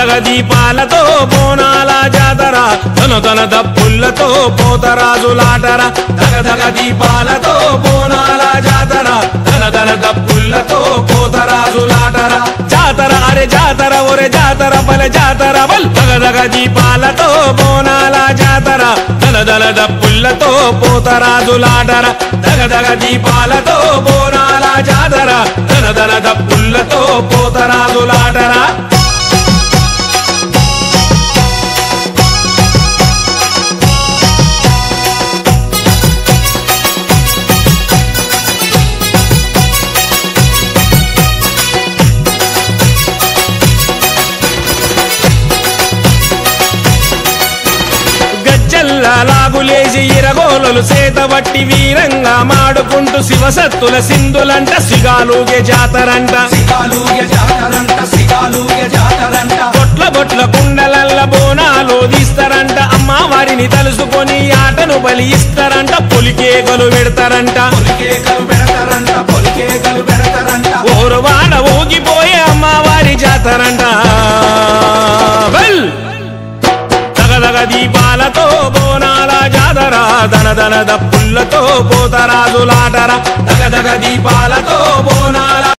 దగదగ దీపాలతో బోనాల జాతర తన తన దప్పులతో పోతరాజులాటర దగదగ దీపాలతో బోనాల జాతర తన తన దప్పులతో పోతరాజులాటర జాతర అరే జాతర ఒరే జాతర బల జాతర బల్ దగదగ దీపాలతో బోనాల జాతర దల దల దప్పులతో పోతరాజులాటర దగదగ దీపాలతో బోనాల జాతర దల దల దప్పులతో పోతరాజులాటర గజ్జల్లా లాగులేసి ఇరగోలలు సేతబట్టి వీరంగా మాడుకుంటూ శివసత్తుల సింధులంట సిగాలుగే జాతరంట సిగాలుగే జాతరంట సిగాలుగే జాతరంట బొట్ల బొట్ల కుండలల్ల బోనాలు తీస్తారంట అమ్మవారిని తలుసుకొని ఆటను బలి ఇస్తారంట పొలికేకలు పెడతారంట పొలికేకలు పెడతారంట పొలికేకలు పెడతారంట ఓరువాడ ఊగిపోయే అమ్మవారి జాతరంట వెల్ దగదగ దీపాలతో బోనాల జాతర దన దన దప్పులతో పోతరాజులాటర దగదగ దీపాలతో బోనాల